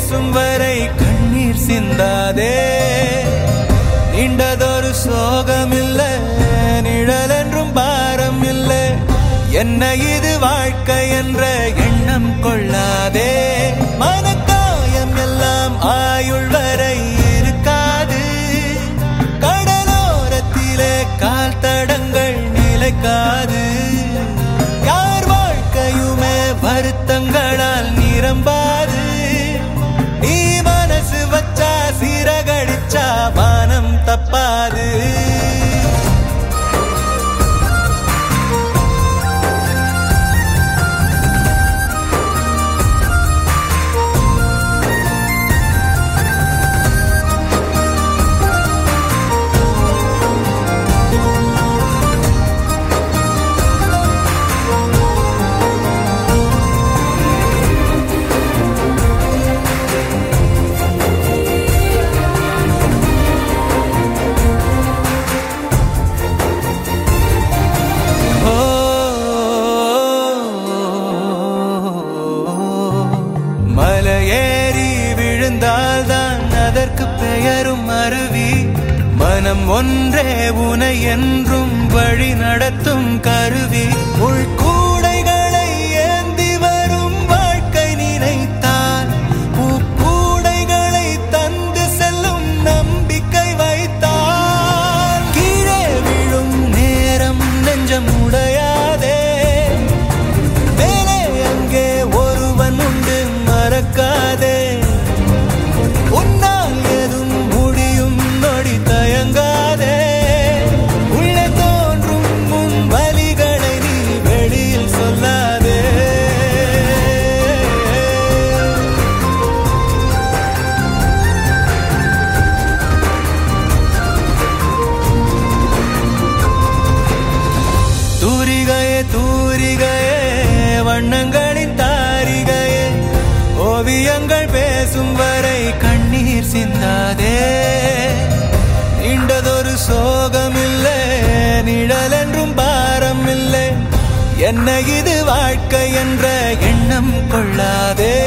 பேசும் வரை கண்ணீர் சிந்தாதே நீண்டதொரு சோகமில்ல நிழல் என்றும் பாரம் இல்ல என்ன இது வாழ்க்கை என்ற எண்ணம் கொள்ளாதே மனக்காயம் எல்லாம் ஆயுள் வரை இருக்காது கடலோரத்திலே கால் தடங்கள் நிலைக்காது யார் வாழ்க்கையுமே வருத்தங்களால் நிரம்பாது நீ மனசு வச்சா சீரகடிச்சா வானம் தப்பாது ஓ, மலையேறி விழுந்தால்தான் அதற்கு பெயரும் அருவி மனம் ஒன்றே உனை என்றும் வழி நடத்தும் கருவி உள்கூடைகளை ஏந்தி வரும் வாழ்க்கை நினைத்தால் பூக்கூடைகளை தந்து செல்லும் நம்பிக்கை வைத்தால் கீழே விழும் நேரம் நெஞ்சம் உடையாதே மேலே அங்கே ஒருவன் உண்டு மறக்காதே உன்னால் எதும் முடியும் நொடி தயங்காதே உள்ளே தோன்றும் உன் வலிகளை நீ வெளியில் சொல்லாதே தூரிகையே தூரிகையே வண்ணங்களின் தாரிகையே ஓவியங்கள் பேசும் வரை கண்ணீர் சிந்தாதே நீண்டதொரு சோகமில்லை நிழல் என்றும் பாரம் இல்லை என்ன இது வாழ்க்கை என்ற எண்ணம் கொள்ளாதே